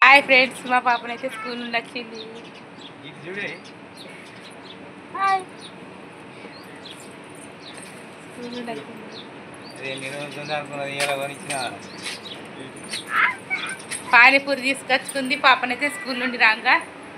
Hi friends మా పాపనైతే school నుండి వచ్చింది ఇటు చూడే హాయ్ స్కూల్ నుండి వచ్చింది అదే నేను ఉంటుంది అనుకున్నది ఇలా కొనిచ్చిన పానీపూరి తీసుకొచ్చుకుంది పాపనైతే స్కూల్ నుండి రాగా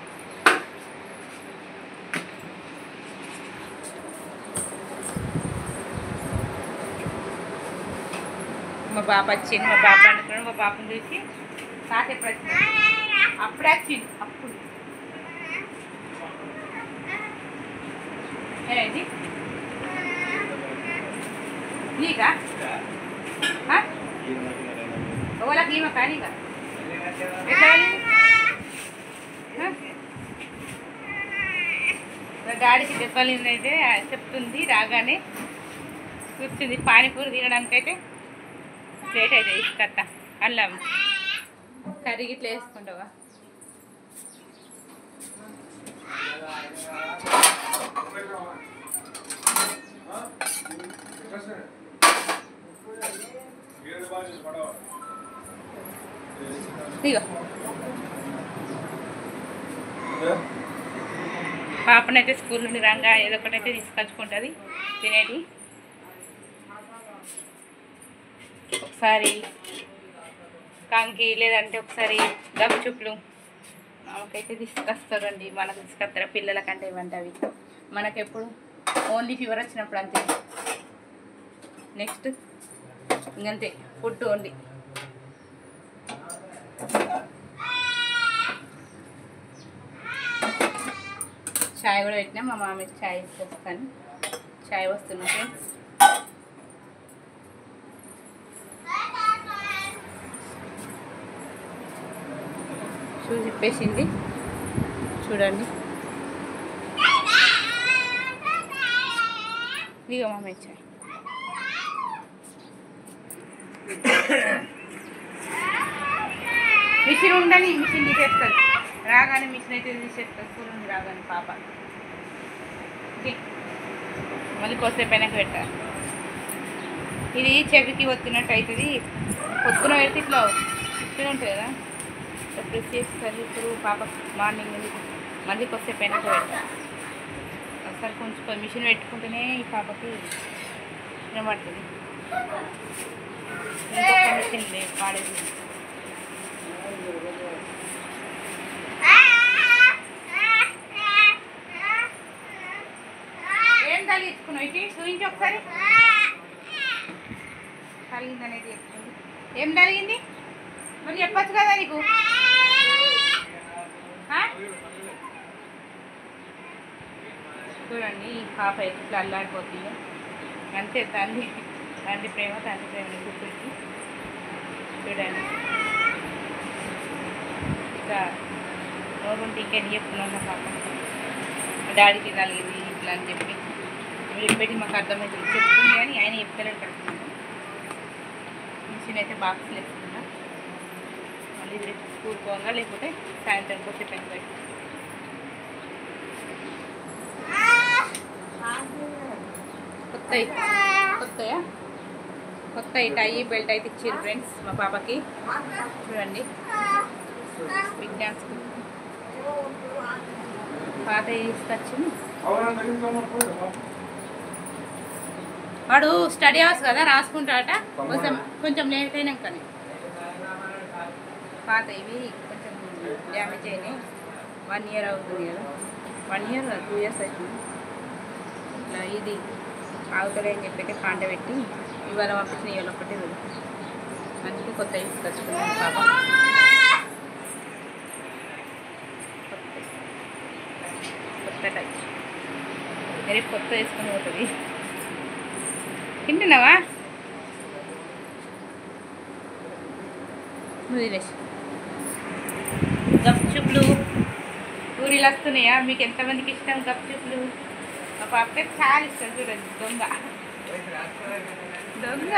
మా బాబు వచ్చింది మా బాబు అనుకున్నాడు మా బాబుని చూసి తాత ఎప్పుడు వచ్చింది అప్పుడే వచ్చింది అప్పుడు ఏది నీకా ఆ? ఓలాకి ఈమె కానీగా ఎట్లా వెళ్ళింది? ఆ? మా డాడీకి దెబ్బలిందైతే చెప్తుంది రాగానే కూర్చుంది పానీపూరి తినడానికి అయితే ప్లేట్ అయితే ఇసుకత్త అల్లం కర్రీ ఇట్లా వేసుకుంటావా ఇగో పాపనైతే స్కూల్ నుండి రంగా ఏదో ఒకటైతే తీసుకొచ్చుకుంటుంది తినేటి ఒకసారి కంకి లేదంటే ఒకసారి గప్చుప్లు మనకైతే తీసుకొస్తారండి మనకు తీసుకొస్తారా పిల్లలకంటే ఇవ్వండి అవి మనకెప్పుడు ఓన్లీ ఫీవర్ వచ్చినప్పుడు అంతే నెక్స్ట్ ఇంకంతే ఫుడ్ ఓన్లీ చాయ్ కూడా పెట్టినా మా మామయ్యకి చాయ్ ఇచ్చేస్తాను చాయ్ వస్తున్నా ఫ్రెండ్స్ షూ తిప్పేసింది చూడండి ఇదిగో మామయ్య చాయ్ మిషన్ ఉండని మిషన్ తీసేస్తుంది రాగానే మిషన్ అయితే తీసేస్తుంది స్కూల్ నుండి రాగానే పాప ఓకే. మళ్ళీ కొద్దిసేపు అయినాక పెట్టాలి ఇది చెవికి ఒత్తినట్టు అవుతుంది పొద్దున పెడితే ఇట్లా ఇట్లా ఉంటుంది కదా ఇట్లా ప్రెస్ చేస్తారు ఇప్పుడు పాప మార్నింగ్ నుండి మళ్ళీ కొద్దిసేపు అయినాక పెట్టాలి ఒకసారి కొంచెం మిషన్ పెట్టుకుంటేనే ఈ పాపకి వినబడుతుంది ఇంకొక మిషన్ లేదు పాడేది ఏం తగిలించుకున్నావు ఇటు చూపించి ఒకసారి తగిలింది అనేది చెప్తుంది ఏం తగిలింది మరి చెప్పచ్చు కదా నీకు ఆ? చూడండి ఈ పాప ఎట్లా అల్లాడిపోతుందో అంతే తండ్రి తండ్రి ప్రేమ తండ్రి ప్రేమ గుర్తుపెట్టి చూడండి ఇంకా నోరుంటే ఇంకేం చెప్తున్నాను నా పాప మా డాడీకి కలిగింది ఇట్లా అని చెప్పి మీరు చెప్పేది మాకు అర్థమవుతుంది చెప్తుంది కానీ ఆయన చెప్తలేడు కడుతుంది మిషన్ అయితే బాక్స్లు వేసుకున్నా మళ్ళీ రేపు స్కూల్ పోగా లేకపోతే సాయంత్రం పోతే పెన్ పెట్టి కొత్త కొత్తయా కొత్త టై బెల్ట్ అయితే ఇచ్చారు ఫ్రెండ్స్ మా పాపకి చూడండి విజ్ఞాన్ స్కూల్ పాత తీసుకొచ్చింది వాడు స్టడీ అవర్స్ కదా రాసుకుంటాడట కొంచెం కొంచెం లేట్ అయినాకనే పాత ఇవి కొంచెం డ్యామేజ్ అయినాయి వన్ ఇయర్ అవుతుంది కదా వన్ ఇయర్ టూ ఇయర్స్ అవుతుంది ఇట్లా ఇది ఆగుతలే అని చెప్పి కాంట పెట్టి ఇవాళ పంపించిన ఇవాళ ఒకటి అందుకే కొత్త తీసుకొచ్చుకున్నాను పాప కొత్త టచ్ రేపు కొత్త వేసుకొని పోతుంది తింటున్నావా వదిలేసి గప్చుప్లు పూరీలు వస్తున్నాయా మీకు ఎంతమందికి ఇష్టం గప్చుప్లు మా పాపకి చాలా ఇష్టం చూడండి దొంగ దొంగ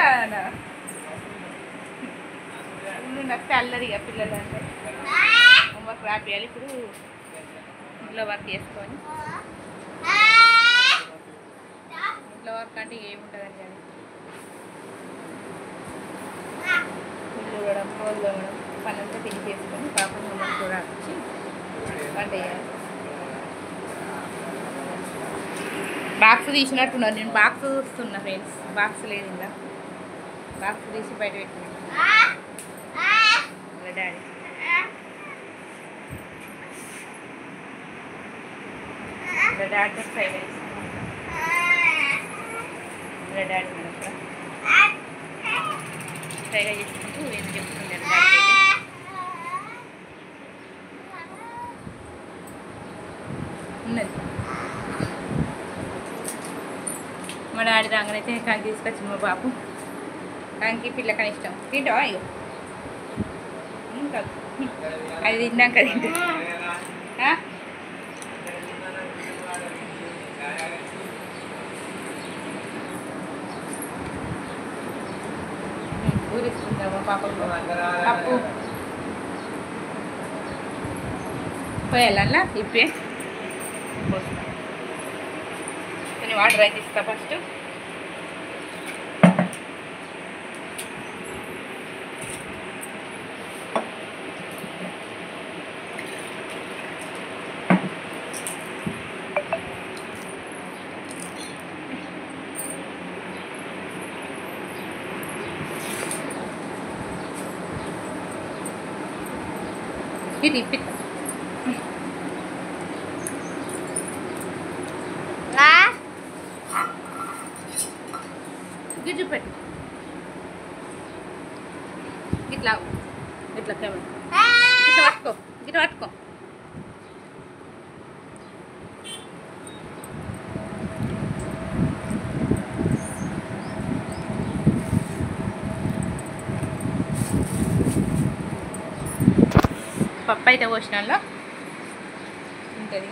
నువ్వు నస్తే అల్లరిగా పిల్లలు అంటే హోంవర్క్ రాపియాలి ఇప్పుడు ఇంట్లో వర్క్ చేసుకొని ఇంట్లో వర్క్ అంటే ఏముంటుందండి అది ఇల్లు ఊడడం కోళ్ళు తోమడం పనంతా తిని చేసుకొని పాపం రాకొచ్చి వంట చేయాలి బాక్స్ తీసినట్టున్నారు నేను బాక్స్ చూస్తున్నా ఫ్రెండ్స్ బాక్స్ లేదు ఇంకా బాక్స్ తీసి బయట పెట్టినా వాళ్ళ డాడీ వాళ్ళ డాడీ ఫ్రై రైస్ వాళ్ళ డాడీ మన అక్కడ ఫ్రైగా చేసుకుంటూ ఏం చెప్తున్నాడు డాడీ అయితే ఉన్నది మా డాడీ రాగానైతే కంకి తీసుకొచ్చింది మా బాబు కంకి పిల్లకని ఇష్టం తింటావా అయ్యో ఉమ్, కాదు. అది తిన్నాక తింటా ఆ? ఉమ్, ఊరిస్తుందా మా పాపకు పప్పు పోయాలన్నా ఇప్పే పోస్తా కొన్ని వాటర్ అయితే ఇస్తా ఫస్ట్ ఇది ఇప్పిస్తా ఇది చూపెట్టు ఇట్లా ఇట్లా కెమెరా ఇట్లా పట్టుకో ఇట్లా పట్టుకో పప్పు అయితే పోసినాలో ఉంటుంది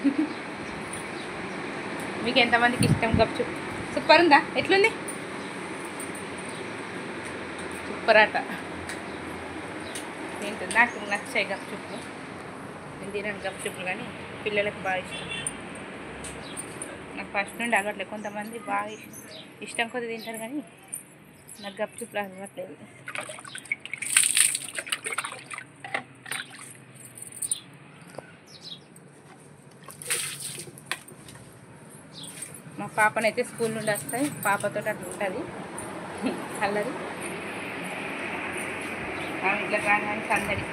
మీకు ఎంతమందికి ఇష్టం గప్చు సూపర్ ఉందా ఎట్లుంది సూపర్ అట ఏంటి నాకు నచ్చాయి గప్చుప్లు నేను తినను గప్చుప్లు కానీ పిల్లలకు బాగా ఇష్టం నాకు ఫస్ట్ నుండి అలవాట్లేదు కొంతమంది బాగా ఇష్టం ఇష్టం కొద్ది తింటారు కానీ నాకు గప్చుప్లు అలవాట్లేదు మా పాపనైతే స్కూల్ నుండి వస్తాయి పాపతో అట్లా ఉంటుంది అల్లరి ఆమె ఇట్లా రాగానే సందడి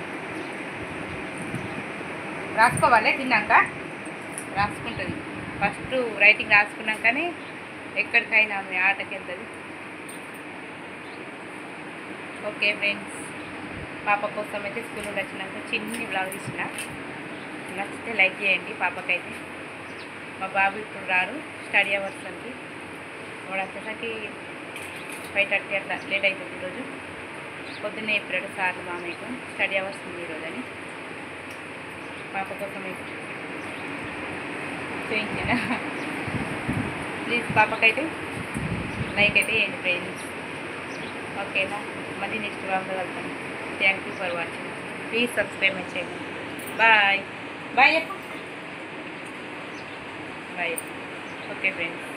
రాసుకోవాలి తిన్నాక రాసుకుంటుంది ఫస్ట్ రైటింగ్ రాసుకున్నాకనే ఎక్కడికైనా ఆమె ఆటకి వెళ్తుంది ఓకే ఫ్రెండ్స్ పాప కోసం అయితే స్కూల్ నుండి వచ్చినాక చిన్ని బ్లాగ్ తీసిన నచ్చితే లైక్ చేయండి పాపకైతే మా బాబు ఇప్పుడు రారు స్టడీ అవర్స్ అండి వాడు వచ్చేసరికి ఫైవ్ థర్టీ అట్లా లేట్ అవుతుంది ఈరోజు పొద్దున్నే చెప్పాడు సార్ మామయ్యకు స్టడీ అవర్స్ ఉంది ఈరోజు అని పాప కోసం చూపించాను ప్లీజ్ పాపకైతే లైక్ అయితే చేయండి ఫ్రెండ్స్ ఓకేనా మళ్ళీ నెక్స్ట్ బ్లాగ్లో వెళ్తాను thank you for watching please subscribe my చేయండి బాయ్ బాయ్ చెప్పు బాయ్ ఓకే ఫ్రెండ్స్